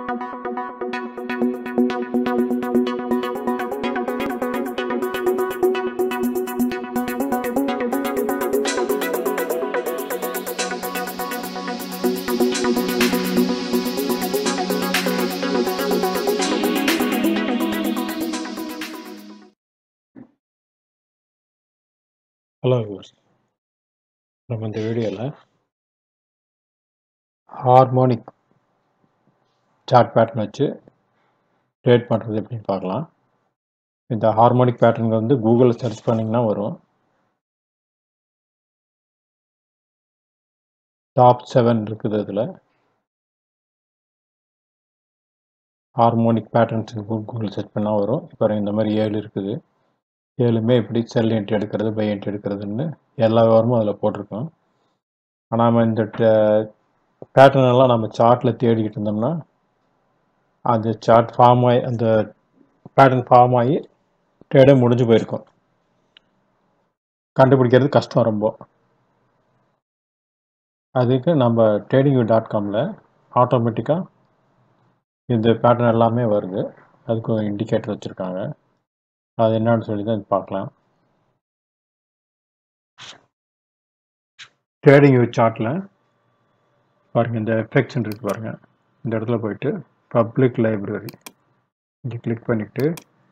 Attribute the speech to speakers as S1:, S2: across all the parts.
S1: hello viewers நம்ம இந்த வீடியோவில் ஹார்மோனிக் சார்ட் பேட்டர்ன் வச்சு ட்ரேட் பண்ணுறது எப்படின்னு பார்க்கலாம் இந்த ஹார்மோனிக் பேட்டர்ன் வந்து கூகுளில் சர்ச் பண்ணிங்கன்னா வரும் டாப் செவன் இருக்குது அதில் ஹார்மோனிக் பேட்டர்ன்ஸ் கூகுள் சர்ச் பண்ணால் வரும் இப்போ இந்த மாதிரி ஏழு இருக்குது ஏழுமே எப்படி செல் என்ட்ரி எடுக்கிறது பை என்ட்ரி எடுக்கிறதுன்னு எல்லா விவரமும் அதில் போட்டிருக்கோம் ஆனால் நம்ம இந்த பேட்டர்ன் எல்லாம் நம்ம சார்ட்டில் தேடிக்கிட்டு இருந்தோம்னா அந்த சார்ட் ஃபார்ம் ஆகி அந்த பேட்டர்ன் ஃபார்ம் ஆகி ட்ரேடே முடிஞ்சு போயிருக்கும் கண்டுபிடிக்கிறது கஷ்டம் ரொம்ப அதுக்கு நம்ம ட்ரேடிங் டாட் காமில் ஆட்டோமேட்டிக்காக இந்த பேட்டர்ன் எல்லாமே வருது அதுக்கு ஒரு இண்டிகேட்டர் வச்சுருக்காங்க அது என்னன்னு சொல்லி தான் பார்க்கலாம் ட்ரேடிங் வித் சார்ட்டில் பாருங்கள் இந்த எஃபெக்ஷன் இருக்குது பாருங்கள் இந்த இடத்துல போயிட்டு பப்ளிக் லைப்ரரி இங்கே கிளிக் பண்ணிவிட்டு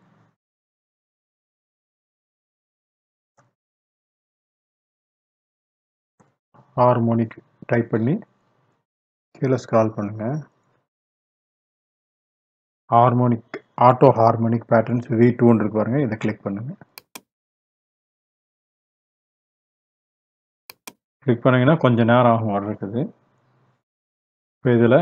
S1: ஹார்மோனிக் டைப் பண்ணி கீழே ஸ்க்ரால் பண்ணுங்கள் harmonic auto harmonic patterns V டூன்னு இருக்கு பாருங்க இதை கிளிக் பண்ணுங்க கிளிக் பண்ணிங்கன்னா கொஞ்சம் நேரம் ஆகும் வர்றதுக்கு இப்போ இதில்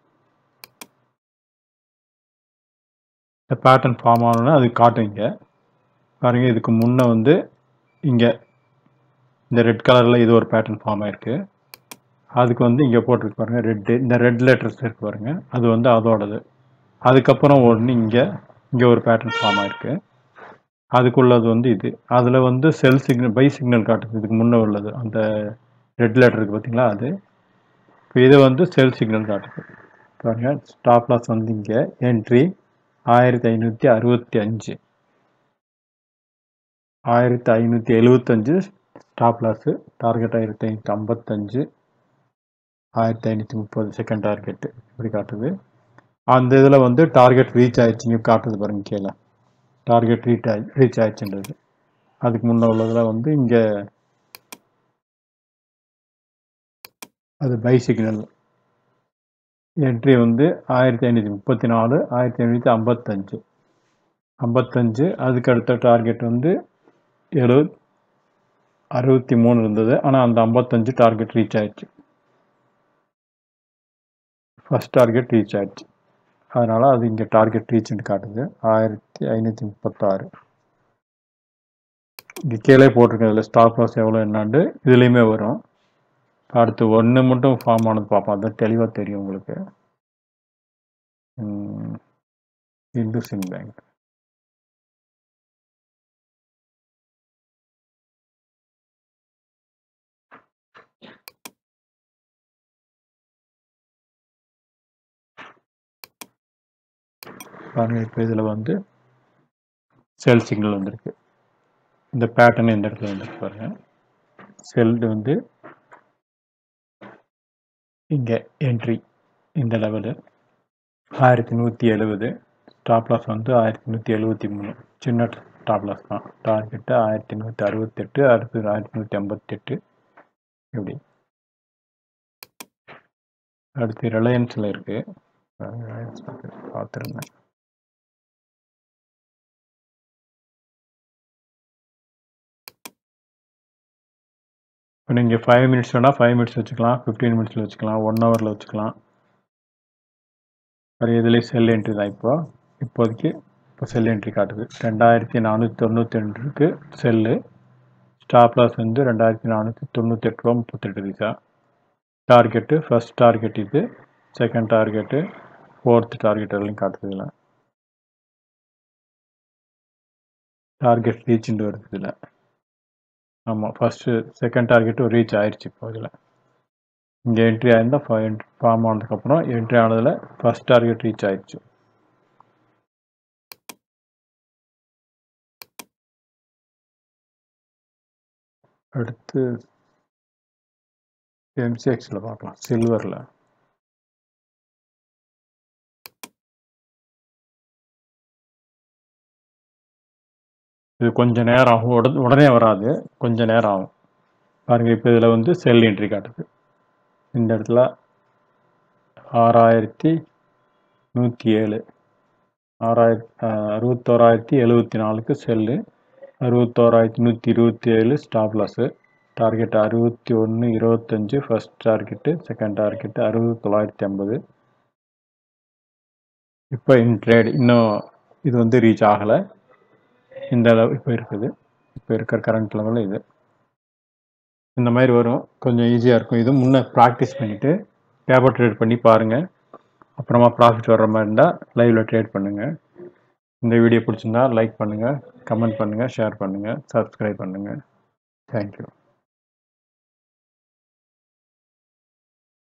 S1: இந்த பேட்டர்ன் ஃபார்ம் ஆகணும்னா அது காட்டுங்க பாருங்க இதுக்கு முன்னே வந்து இங்கே இந்த ரெட் கலரில் இது ஒரு பேட்டர்ன் ஃபார்ம் ஆயிருக்கு அதுக்கு வந்து இங்கே போட்டிருக்கு பாருங்க ரெட்டு இந்த ரெட் லெட்டர்ஸ் இருக்கு பாருங்க அது வந்து அதோடது அதுக்கப்புறம் ஒன்று இங்கே இங்கே ஒரு பேட்டர்ன் ஃபார்ம் ஆயிருக்கு அதுக்குள்ளது வந்து இது அதில் வந்து செல் சிக்னல் பை சிக்னல் காட்டுது இதுக்கு முன்னே உள்ளது அந்த ரெட் லெட்டர் இருக்குது பார்த்தீங்களா அது இப்போ இது வந்து செல் சிக்னல் காட்டுது பாருங்க ஸ்டாப் லாஸ் வந்து இங்கே என்ட்ரி ஆயிரத்தி ஐநூற்றி அறுபத்தி அஞ்சு ஆயிரத்தி ஐநூற்றி எழுபத்தஞ்சு ஸ்டாப் லாஸு டார்கெட் ஆயிரத்தி ஐநூற்றி ஐம்பத்தஞ்சு ஆயிரத்தி ஐநூற்றி முப்பது செகண்ட் டார்கெட்டு இப்படி காட்டுது அந்த இதில் வந்து டார்கெட் ரீச் ஆயிடுச்சுங்க காட்டுது பாருங்க கீழே டார்கெட் ரீச் ஆயி ரீச் ஆயிடுச்சுன்றது அதுக்கு முன்னே உள்ளதில் வந்து இங்கே அது பை சிக்னல் என்ட்ரி வந்து ஆயிரத்தி ஐநூற்றி முப்பத்தி நாலு ஆயிரத்தி ஐநூற்றி ஐம்பத்தஞ்சு ஐம்பத்தஞ்சு அதுக்கு அடுத்த டார்கெட் வந்து எழு அறுபத்தி மூணு இருந்தது ஆனால் அந்த ஐம்பத்தஞ்சு டார்கெட் ரீச் ஆயிடுச்சு ஃபஸ்ட் டார்கெட் ரீச் ஆயிடுச்சு அதனால் அது இங்கே டார்கெட் ரீச்னு காட்டுது ஆயிரத்தி ஐநூற்றி முப்பத்தாறு இங்கே கீழே போட்டிருக்கேன் ஸ்டாப் லாஸ் எவ்வளோ என்னாண்டு இதுலேயுமே வரும் அடுத்து ஒன்று மட்டும் ஃபார்ம் ஆனது பார்ப்போம் அது தெளிவாக தெரியும் உங்களுக்கு இந்துசின் பேங்க் பாருங்க இப்போ இதில் வந்து செல் சிக்னல் வந்திருக்கு இந்த பேட்டர்ன் இந்த இடத்துல வந்துருக்கு பாருங்க செல் வந்து இங்கே என்ட்ரி இந்த லெவலு ஆயிரத்தி நூற்றி எழுபது ஸ்டாப் லாஸ் வந்து ஆயிரத்தி நூற்றி எழுபத்தி மூணு சின்ன ஸ்டாப் லாஸ் தான் டார்கெட்டு ஆயிரத்தி நூற்றி அறுபத்தெட்டு அடுத்து ஆயிரத்தி நூற்றி ஐம்பத்தெட்டு இப்படி அடுத்து ரிலையன்ஸில் இருக்குது பார்த்துருந்தேன் இப்போ நீங்கள் ஃபைவ் மினிட்ஸ் வேணால் ஃபைவ் மினிட்ஸ் வச்சுக்கலாம் ஃபிஃப்டீன் மினிட்ஸில் வச்சுக்கலாம் ஒன் ஹவரில் வச்சுக்கலாம் வேறு இதுலேயும் செல் என்ட்ரி தான் இப்போ இப்போதைக்கு இப்போ செல் என்ட்ரி காட்டுது ரெண்டாயிரத்தி நானூற்றி தொண்ணூற்றி ரெண்டுக்கு செல்லு ஸ்டாப் லாஸ் வந்து ரெண்டாயிரத்தி நானூற்றி தொண்ணூத்தெட்டு ரூபா முப்பத்தெட்டு பைசா டார்கெட்டு ஃபஸ்ட் டார்கெட் இது செகண்ட் டார்கெட்டு ஃபோர்த் டார்கெட் எல்லாம் காட்டுது இதில் டார்கெட் ரீச்சுண்டு வருது இதில் ஆமாம் ஃபஸ்ட்டு செகண்ட் டார்கெட்டும் ரீச் ஆயிடுச்சு இப்போ இதில் இங்கே என்ட்ரி ஆயிருந்தால் ஃபார்ம் ஆனதுக்கப்புறம் என்ட்ரி ஆனதில் ஃபஸ்ட் டார்கெட் ரீச் ஆயிடுச்சு அடுத்து எம்சிஎக்ஸில் பார்க்கலாம் சில்வரில் இது கொஞ்சம் நேரம் ஆகும் உடனே உடனே வராது கொஞ்சம் நேரம் ஆகும் பாருங்கள் இப்போ இதில் வந்து செல் என்ட்ரி காட்டுது இந்த இடத்துல ஆறாயிரத்தி நூற்றி ஏழு ஆறாயிரத்தி அறுபத்தோராயிரத்தி எழுபத்தி நாலுக்கு செல்லு அறுபத்தோராயிரத்தி நூற்றி இருபத்தி ஏழு ஸ்டாப் லாஸு டார்கெட் அறுபத்தி ஒன்று இருபத்தஞ்சு ஃபஸ்ட் டார்கெட்டு செகண்ட் டார்கெட்டு அறுபது தொள்ளாயிரத்தி ஐம்பது இப்போ இன் ட்ரேட் இன்னும் இது வந்து ரீச் ஆகலை இந்த அளவு இப்போ இருக்குது இப்போ இருக்கிற கரண்ட் லெவலில் இது இந்த மாதிரி வரும் கொஞ்சம் ஈஸியாக இருக்கும் இது முன்னே ப்ராக்டிஸ் பண்ணிவிட்டு பேப்பர் ட்ரேட் பண்ணி பாருங்கள் அப்புறமா ப்ராஃபிட் வர்ற மாதிரி இருந்தால் லைவில் ட்ரேட் பண்ணுங்கள் இந்த வீடியோ பிடிச்சிருந்தா லைக் பண்ணுங்கள் கமெண்ட் பண்ணுங்கள் ஷேர் பண்ணுங்கள் சப்ஸ்கிரைப் பண்ணுங்கள் தேங்க்யூ